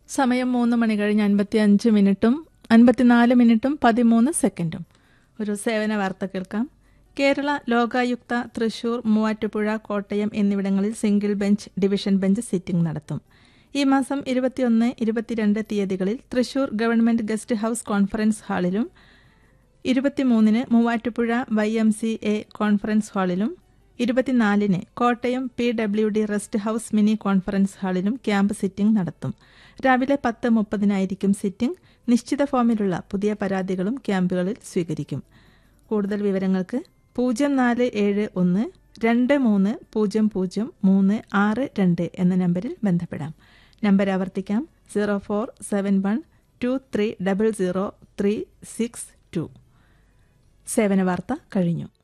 സമയം മൂന്ന് മണി കഴിഞ്ഞ് അൻപത്തി അഞ്ച് മിനിറ്റും അൻപത്തിനാല് മിനിറ്റും പതിമൂന്ന് സെക്കൻഡും ഒരു സേവന വാർത്ത കേൾക്കാം കേരള ലോകായുക്ത തൃശൂർ മൂവാറ്റുപുഴ കോട്ടയം എന്നിവിടങ്ങളിൽ single bench division bench sitting നടത്തും ഈ മാസം ഇരുപത്തിയൊന്ന് ഇരുപത്തിരണ്ട് തീയതികളിൽ Thrissur government guest house conference ഹാളിലും ഇരുപത്തിമൂന്നിന് Muvattupuzha Y M C A conference ഹാളിലും ഇരുപത്തിനാലിന് Kottayam P W D rest house mini conference ഹാളിലും ക്യാമ്പ് സിറ്റിംഗ് നടത്തും രാവിലെ പത്ത് മുപ്പതിനായിരിക്കും സിറ്റിംഗ് നിശ്ചിത ഫോമിലുള്ള പുതിയ പരാതികളും ക്യാമ്പുകളിൽ സ്വീകരിക്കും കൂടുതൽ വിവരങ്ങൾക്ക് പൂജ്യം നാല് ഏഴ് ഒന്ന് രണ്ട് മൂന്ന് പൂജ്യം പൂജ്യം മൂന്ന് ആറ് രണ്ട് എന്ന നമ്പറിൽ ബന്ധപ്പെടാം നമ്പർ ആവർത്തിക്കാം zero four seven one two three double zero three six two സേവന വാർത്ത കഴിഞ്ഞു